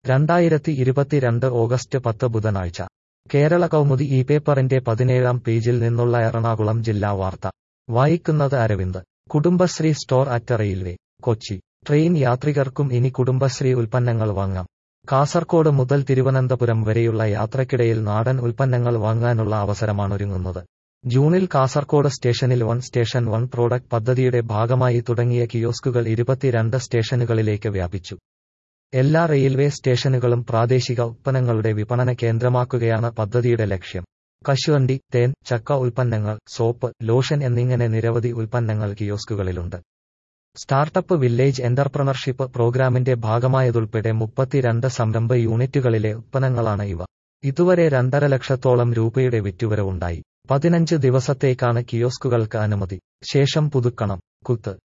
രണ്ടായിരത്തി ഇരുപത്തിരണ്ട് ഓഗസ്റ്റ് പത്ത് ബുധനാഴ്ച കേരള കൗമുദി ഈ പേപ്പറിന്റെ പതിനേഴാം പേജിൽ നിന്നുള്ള എറണാകുളം ജില്ലാ വാർത്ത വായിക്കുന്നത് Aravind Kudumbashree store at railway Kochi train യാത്രികർക്കും ഇനി കുടുംബശ്രീ ഉൽപ്പന്നങ്ങൾ വാങ്ങാം കാസർകോട് മുതൽ തിരുവനന്തപുരം വരെയുള്ള യാത്രക്കിടയിൽ നാടൻ ഉൽപ്പന്നങ്ങൾ വാങ്ങാനുള്ള അവസരമാണൊരുങ്ങുന്നത് ജൂണിൽ കാസർകോട് സ്റ്റേഷനിൽ വൺ സ്റ്റേഷൻ വൺ പ്രോഡക്റ്റ് പദ്ധതിയുടെ ഭാഗമായി തുടങ്ങിയ കിയോസ്കുകൾ ഇരുപത്തിരണ്ട് സ്റ്റേഷനുകളിലേക്ക് വ്യാപിച്ചു എല്ലാ റെയിൽവേ സ്റ്റേഷനുകളും പ്രാദേശിക ഉൽപ്പന്നങ്ങളുടെ വിപണന കേന്ദ്രമാക്കുകയാണ് പദ്ധതിയുടെ ലക്ഷ്യം കശുവണ്ടി തേൻ ചക്ക ഉൽപ്പന്നങ്ങൾ സോപ്പ് ലോഷൻ എന്നിങ്ങനെ നിരവധി ഉൽപ്പന്നങ്ങൾ കിയോസ്കുകളിലുണ്ട് സ്റ്റാർട്ടപ്പ് വില്ലേജ് എന്റർപ്രണർഷിപ്പ് പ്രോഗ്രാമിന്റെ ഭാഗമായതുൾപ്പെടെ മുപ്പത്തിരണ്ട് സംരംഭ യൂണിറ്റുകളിലെ ഉൽപ്പന്നങ്ങളാണ് ഇവ ഇതുവരെ രണ്ടര ലക്ഷത്തോളം രൂപയുടെ വിറ്റുവരവുണ്ടായി പതിനഞ്ച് ദിവസത്തേക്കാണ് കിയോസ്കുകൾക്ക് അനുമതി ശേഷം പുതുക്കണം കുത്ത്